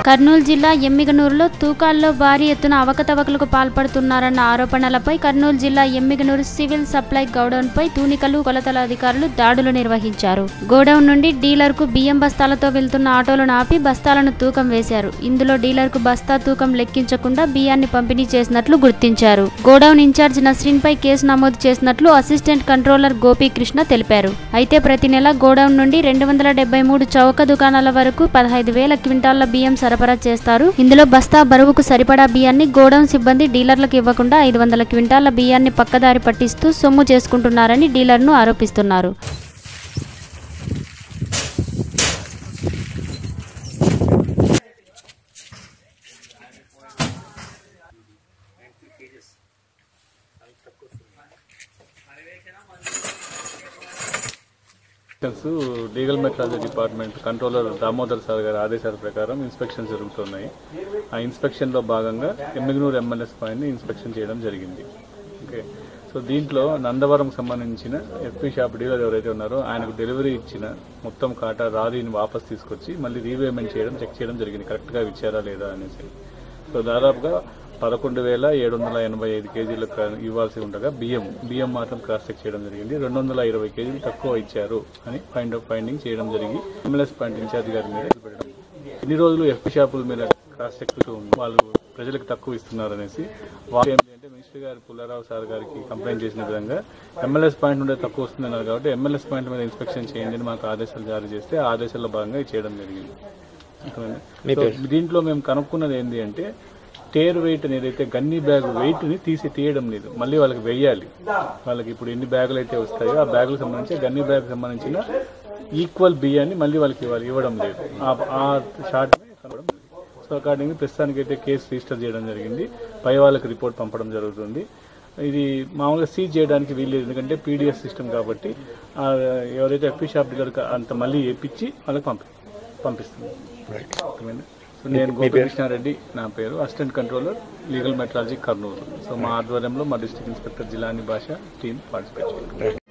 కర్నూలు జిల్లా ఎమ్మిగనూరులో తూకాల్లో భారీ ఎత్తున అవకతవకలకు పాల్పడుతున్నారన్న ఆరోపణలపై కర్నూలు జిల్లా ఎమ్మిగనూరు సివిల్ సప్లై గోడౌన్పై తూనికలు కొలతల అధికారులు దాడులు నిర్వహించారు గోడౌన్ నుండి డీలర్కు బియ్యం బస్తాలతో వెళ్తున్న ఆటోలను ఆపి బస్తాలను తూకం వేశారు ఇందులో డీలర్కు బస్తా తూకం లెక్కించకుండా బియ్యాన్ని పంపిణీ చేసినట్లు గుర్తించారు గోడౌన్ ఇన్ఛార్జ్ నస్రీన్ పై కేసు నమోదు చేసినట్లు అసిస్టెంట్ కంట్రోలర్ గోపీకృష్ణ తెలిపారు అయితే ప్రతి నెల గోడౌన్ నుండి రెండు వందల డెబ్బై మూడు చౌక దుకాణాల వరకు పదహైదు వేల క్వింటాళ్ల బియ్యం సరఫరా చేస్తారు ఇందులో బస్తా బరువుకు సరిపడా బియ్యాన్ని గోడౌన్ సిబ్బంది డీలర్లకు ఇవ్వకుండా ఐదు వందల క్వింటాళ్ల బియ్యాన్ని పక్కదారి పట్టిస్తూ సొమ్ము చేసుకుంటున్నారని డీలర్ను ఆరోపిస్తున్నారు inspections legal metrology department controller Damodar sir గారి ఆదేశాల ప్రకారం ఇన్స్పెక్షన్స్ జరుగుతున్నాయి ఆ ఇన్స్పెక్షన్లో భాగంగా ఎమ్మిగనూరు ఎమ్మెల్యేస్ పాయింట్ని ఇన్స్పెక్షన్ చేయడం జరిగింది ఓకే సో దీంట్లో నందవరం సంబంధించిన ఎఫ్పీ షాప్ డీలర్ ఎవరైతే ఉన్నారో ఆయనకు డెలివరీ ఇచ్చిన మొత్తం కాటా రారీని వాపస్ తీసుకొచ్చి మళ్ళీ రీపేమెంట్ చేయడం చెక్ చేయడం జరిగింది కరెక్ట్గా ఇచ్చారా లేదా అనేసి సో దాదాపుగా పదకొండు వేల ఏడు వందల ఎనభై ఐదు కేజీలకు కా- ఇవ్వాల్సి ఉండగా బియ్యం బియ్యం మాత్రం క్రాస్ చెక్ చేయడం జరిగింది రెండు వందల ఇరవై కేజీలు తక్కువ ఇచ్చారు అని ఫైండ్ ఫైండింగ్ చేయడం జరిగి ఎమ్మెల్యేస్ పాయింట్ ఇన్ఛార్జ్ గారి మీద పెట్టడం ఇన్ని రోజులు ఎఫ్ షాపుల మీద క్రాస్ చెక్ వాళ్ళు ప్రజలకు తక్కువ ఇస్తున్నారు అనేసి వాళ్ళు ఏంటి అంటే మినిస్టర్ గారు పుల్లారావు సార్ గారికి కంప్లైంట్ చేసిన విధంగా ఎమ్మెల్యేస్ పాయింట్ నుండి తక్కువ వస్తున్నారు కాబట్టి ఎమ్మెల్యేస్ పాయింట్ మీద ఇన్స్పెక్షన్ చేయండి అని మాకు ఆదేశాలు జారీ చేస్తే ఆ ఆదేశాల్లో భాగంగా ఇది చేయడం జరిగింది అర్థమైందా? సో దీంట్లో మేము కనుక్కున్నది ఏంటి అంటే టేర్ వెయిట్ అనేది అయితే గన్ని బ్యాగ్ వెయిట్ ని తీసి తీయడం లేదు మళ్ళీ వాళ్ళకి వెయ్యాలి వాళ్ళకి ఇప్పుడు ఎన్ని బ్యాగులు అయితే వస్తాయో ఆ బ్యాగులకు సంబంధించి గన్ని బ్యాగ్ సంబంధించిన ఈక్వల్ బియ్యాన్ని మళ్ళీ వాళ్ళకి ఇవ్వాలి ఇవ్వడం లేదు ఆ- ఆ షార్ట్ కనవడం లేదు. సో అకార్డింగ్ ప్రస్తుతానికి అయితే కేసు రిజిస్టర్ చేయడం జరిగింది పై వాళ్ళకి రిపోర్ట్ పంపడం జరుగుతుంది ఇది మామూలుగా సీజ్ చేయడానికి వీల్లేదు ఎందుకంటే పీడిఎస్ సిస్టమ్ కాబట్టి ఆ ఎవరైతే ఎఫ్పీ షాప్ డీలర్ అంత మళ్ళీ వేపించి వాళ్ళకి పంపి పంపిస్తుంది అర్థమైందా? సో నేను గోపకృష్ణారెడ్డి నా పేరు assistant controller legal metrology Kurnool so మా ఆధ్వర్యంలో మా డిస్ట్రిక్ట్ ఇన్స్పెక్టర్ జిలాని భాష టీం పార్టిసిపేట్ చేయాలి